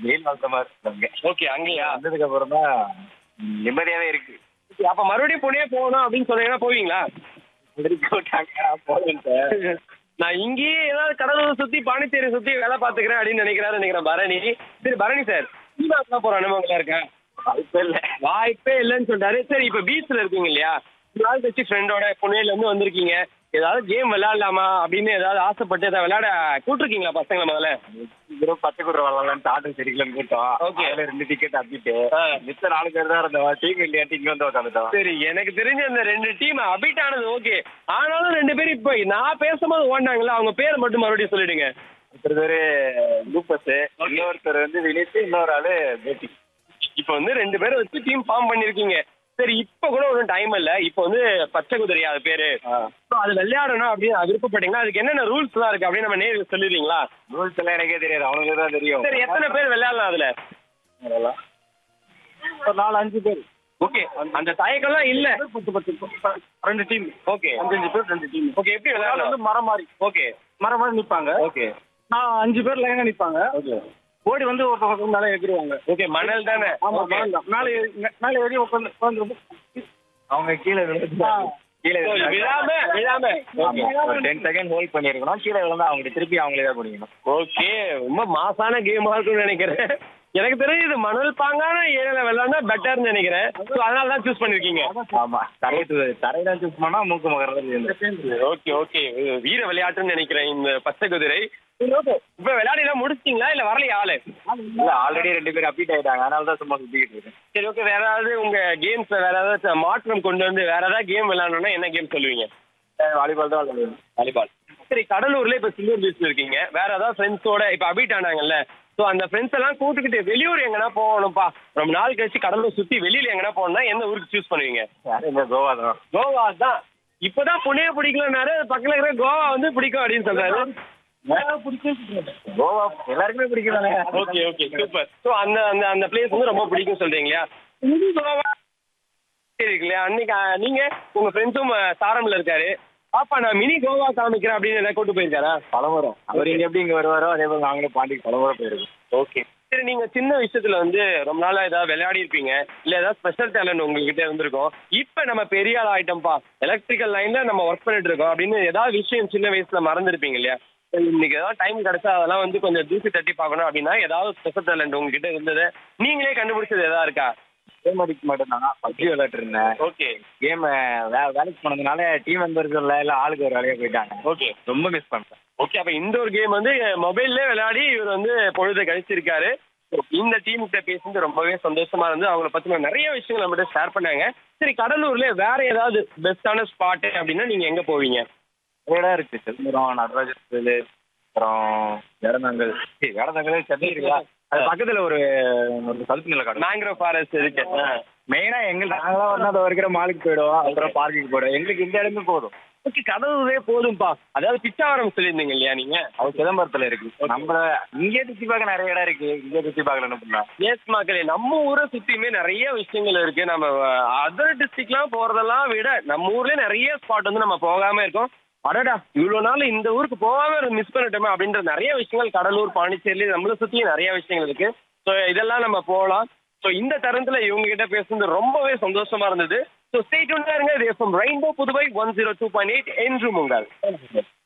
வெயில் வளர்த்த மாதிரி இருக்காங்க ஓகே அங்கேயா வந்ததுக்கு அப்புறம் தான் நிம்மதியாவே இருக்கு Okay, அப்ப மறுபடியும் புனே போகணும் அப்படின்னு சொன்னீங்கன்னா போவீங்களா திருப்பி விட்டாங்க போதும் சார் நான் இங்கேயே ஏதாவது கடலூர் சுத்தி பாண்டிச்சேரி சுத்தி வேலை பாத்துக்கிறேன் அப்படின்னு நினைக்கிறாரு நினைக்கிறேன் பரணி சரி பரணி சார் சீனாக்கெல்லாம் போற அனுபவங்களா இருக்கா வாய்ப்பே இல்லை வாய்ப்பே இல்லைன்னு சொல்லிட்டாரு சரி இப்ப பீச்ல இருக்கீங்க இல்லையா ஒரு நாள் கழிச்சு ஃப்ரெண்டோட புனேல இருந்து வந்திருக்கீங்க ஏதாவது கேம் விளையாடலாமா அப்படின்னு ஏதாவது ஆசைப்பட்டு ஏதாவது விளையாட கூட்டிருக்கீங்களா பசங்களை முதல்ல வெறும் பச்சை குதிரை வரலாம்னு ஆட்டம் சரிக்கலன்னு கூட்டம் Okay. அதுல ரெண்டு டிக்கெட் அப்பிட்டு ஆ. மிச்ச நாலு பேர் தான் இருந்தோம் டீம் இந்தியா டீம் வந்து உட்காந்துட்டோம் சரி எனக்கு தெரிஞ்ச அந்த ரெண்டு டீம் அபிட் ஆனது ஓகே ஆனாலும் ரெண்டு பேரும் இப்ப நான் பேசும்போது ஓடினாங்கல்ல அவங்க பேர் மட்டும் மறுபடியும் சொல்லிடுங்க ஒருத்தர் பேரு லூப்பஸ் இன்னொருத்தர் வந்து வினித் இன்னொரு ஆளு பேட்டி இப்ப வந்து ரெண்டு பேரும் வச்சு டீம் ஃபார்ம் பண்ணிருக்கீங்க சரி இப்ப கூட ஒன்றும் டைம் இல்ல இப்ப வந்து பச்சை குதிரையா அது பேரு So, அது விளையாடணும் அப்படின்னு விருப்பப்பட்டீங்கன்னா அதுக்கு என்னென்ன ரூல்ஸ் எல்லாம் இருக்கு அப்படின்னு நம்ம நேரில் சொல்லிடுறீங்களா ரூல்ஸ் எல்லாம் எனக்கே தெரியாது அவனுக்கு தான் தெரியும் சரி எத்தனை பேர் விளையாடலாம் அதுல அதெல்லாம். ஒரு நாலு அஞ்சு பேர் ஓகே அந்த தயக்கம்லாம் இல்ல பத்து பத்து பத்து, ரெண்டு டீம் ஓகே அஞ்சு பேர் ரெண்டு டீம் ஓகே எப்படி விளையாடலாம் வந்து மரம் மாதிரி ஓகே மரம் மாதிரி நிப்பாங்க ஓகே நான் அஞ்சு பேர் லைனா நிப்பாங்க ஓகே ஓடி வந்து ஒரு பக்கம் மேலே ஏறிடுவாங்க ஓகே மணல் தானே ஆமா Okay. மேல மேலே ஏறி- மேலே ஏறி உட்காந்து உட்காந்து அவங்க கீழே விழுந்து கீழே So, விழாம விழாம ஓகே டென் செகண்ட் ஹோல்ட் பண்ணிருக்கணும் கீழே விழுந்தா அவங்க திருப்பி அவங்களே தான் பண்ணிக்கணும் ஓகே ரொம்ப மாசான கேமா இருக்கும்னு நினைக்கிறேன் எனக்கு தெரிஞ்சு இது மணல் பாங்கான ஏரியால விளையாண்டா பெட்டர்னு நினைக்கிறேன் So, அதனால தான் சூஸ் பண்ணிருக்கீங்க ஆமா தரையை தரையில சூஸ் பண்ணா மூக்கு மகர்றது ஓகே ஓகே வீர விளையாட்டுன்னு நினைக்கிறேன் இந்த பச்சை குதிரை இப்ப விளையாடிலாம் முடிச்சிட்டீங்களா இல்ல வரலையா ஆளு இல்ல ஆல்ரெடி ரெண்டு பேர் அப்டீட் ஆயிட்டாங்க அதனால தான் சும்மா சுத்திக்கிட்டு இருக்கேன் சரி ஓகே வேற ஏதாவது உங்க கேம்ஸ் வேற ஏதாவது மாற்றம் கொண்டு வந்து வேற ஏதாவது கேம் விளையாடணும்னா என்ன கேம் சொல்லுவீங்க வாலிபால் தான் விளையாடுவேன் வாலிபால் சரி கடலூர்ல இப்ப சில்வர் பீச்ல இருக்கீங்க வேற ஏதாவது ஃப்ரெண்ட்ஸோட இப்ப அபிட் ஆனாங்கல்ல ஸோ அந்த ஃப்ரெண்ட்ஸ் எல்லாம் கூட்டுக்கிட்டு வெளியூர் எங்கன்னா போகணும்ப்பா ரொம்ப நாள் கழிச்சு கடலூர் சுத்தி வெளியில எங்கன்னா போகணும்னா எந்த ஊருக்கு சூஸ் பண்ணுவீங்க யாரும் இல்ல கோவா தான் கோவா தான் இப்பதான் புனே பிடிக்கலனாரு பக்கத்துல இருக்கிற கோவா வந்து பிடிக்கும் அப்படின்னு சொல்றாரு கோவா எல்லாருக்குமே பிடிக்கும் ஓகே ஓகே சூப்பர் ஸோ அந்த அந்த அந்த பிளேஸ் வந்து ரொம்ப பிடிக்கும் சொல்றீங்க இல்லையா இது கோவா சரி இருக்கு இல்லையா அன்னைக்கு அஹ், நீங்க உங்க ஃப்ரெண்ட்ஸும் சாரம்ல இருக்காரு பாப்பா நான் மினி கோவா காமிக்கிறேன் அப்படின்னு எதாவது கூட்டு போயிருக்காரா பலமுறை அவர் இங்க எப்படி இங்க வருவாரோ அதே போல நாங்களும் பாண்டிக்கு பலமுறை போயிருக்கோம் ஓகே சரி நீங்க சின்ன விஷயத்துல வந்து ரொம்ப நாளா ஏதாவது விளையாடி இருப்பீங்க இல்ல ஏதாவது ஸ்பெஷல் டேலண்ட் உங்ககிட்ட இருந்திருக்கும் இப்ப நம்ம பெரிய ஆள் ஆயிட்டோம்ப்பா எலக்ட்ரிக்கல் லைன்ல நம்ம ஒர்க் பண்ணிட்டு இருக்கோம் அப்படின்னு ஏதாவது விஷயம் சின்ன வயசுல மறந்துருப்பீங்க இல்லையா சரி, இன்னைக்கு ஏதாவது டைம் கிடைச்சா அதெல்லாம் வந்து கொஞ்சம் தூசி தட்டி பார்க்கணும் அப்படின்னா ஏதாவது ஸ்பெஷல் டேலண்ட் உங்ககிட்ட இருந்தது நீங்களே கண்டுபிடிச்சது ஏதாவது இருக்கா கேம் அடிக்க மாட்டேன் நான் பப்ஜி விளையாட்டு இருந்தேன் ஓகே கேம் வேலைக்கு போனதுனால டீம் மெம்பர்ஸ் இல்ல இல்ல ஆளுக்கு ஒரு வேலையா போயிட்டாங்க ஓகே ரொம்ப மிஸ் பண்றேன் ஓகே அப்ப இந்த ஒரு கேம் வந்து மொபைல்லே விளையாடி இவர் வந்து பொழுது கழிச்சிருக்காரு இந்த டீம் கிட்ட பேசுறது ரொம்பவே சந்தோஷமா இருந்து அவங்கள பத்தின நிறைய விஷயங்கள் நம்மகிட்ட ஷேர் பண்ணாங்க சரி கடலூர்ல வேற ஏதாவது பெஸ்டான ஸ்பாட் அப்படின்னா நீங்க எங்க போவீங்க நிறைய இடம் இருக்கு சிதம்பரம் நடராஜர் கோயில் அப்புறம் வேடந்தாங்கல் ஏய், வேடந்தாங்கல் சென்னை இருக்கா அது பக்கத்துல ஒரு ஒரு சதுப்பு நில காடு மேங்க்ரோவ் ஃபாரஸ்ட் இருக்கு மெயினா எங்க நாங்களாம் வந்து அதை இருக்கிற மாலுக்கு போயிடுவோம் அப்புறம் பார்க்குக்கு போயிடுவோம் எங்களுக்கு இந்த இடமே போதும் ஓகே கடலூரே போதும்பா அதாவது பிச்சாவரம் சொல்லியிருந்தீங்க இல்லையா நீங்க அது சிதம்பரத்துல இருக்கு நம்ம இங்கே சுத்தி பார்க்க நிறைய இடம் இருக்கு இங்கே சுத்தி பார்க்கல பண்ணலாம் எஸ் மக்களே நம்ம ஊரை சுத்தியுமே நிறைய விஷயங்கள் இருக்கு நம்ம அதர் டிஸ்ட்ரிக்ட்லாம் போறதெல்லாம் விட நம்ம ஊர்லயே நிறைய ஸ்பாட் வந்து நம்ம போகாம இருக்கோம் அடடா இவ்வளவு நாள் இந்த ஊருக்கு போகாம மிஸ் பண்ணிட்டோமே அப்படின்ற நிறைய விஷயங்கள் கடலூர் பாண்டிச்சேரி நம்மளை சுத்தியும் நிறைய விஷயங்கள் இருக்கு ஸோ இதெல்லாம் நம்ம போகலாம் ஸோ இந்த தருணத்துல இவங்க கிட்ட பேசுறது ரொம்பவே சந்தோஷமா இருந்தது ஸோ ஸ்டேட் இருங்க இது FM rainbow Puduvai one zero two point eight என்றும் உங்கள்